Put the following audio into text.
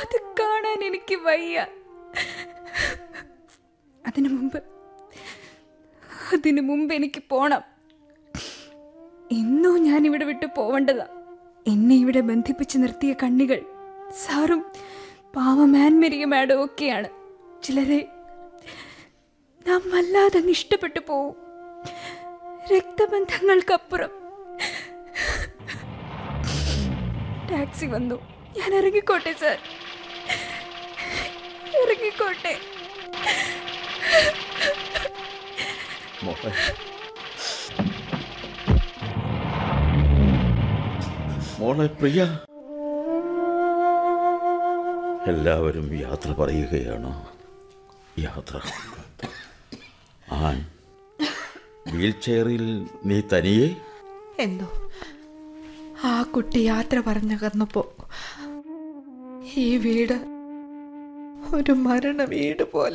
അത് കാണാൻ എനിക്ക് വയ്യ അതിനു മുമ്പ് അതിനു മുമ്പ് എനിക്ക് പോണം എന്നോ ഞാൻ ഇവിടെ വിട്ടു പോവേണ്ടതാ എന്നെ ഇവിടെ ബന്ധിപ്പിച്ച് നിർത്തിയ കണ്ണികൾ സാറും പാവം ആൻമരിയ മാഡം ഒക്കെയാണ് ചിലരെ നാം വല്ലാതെ അങ്ങ് ഇഷ്ടപ്പെട്ടു പോവും രക്തബന്ധങ്ങൾക്കപ്പുറം ടാക്സി വന്നു ഞാൻ ഇറങ്ങിക്കോട്ടെ സാർ ഇറങ്ങിക്കോട്ടെ മോളെ മോളെ പ്രിയ എല്ലാവരും യാത്ര പറയുകയാണോ യാത്ര ആൻ വീൽ ചെയറിൽ നീ തനിയെ എന്തോ ആ കുട്ടി യാത്ര പറഞ്ഞകന്നപ്പോ ഈ വീട് ഒരു മരണ വീട് പോലെ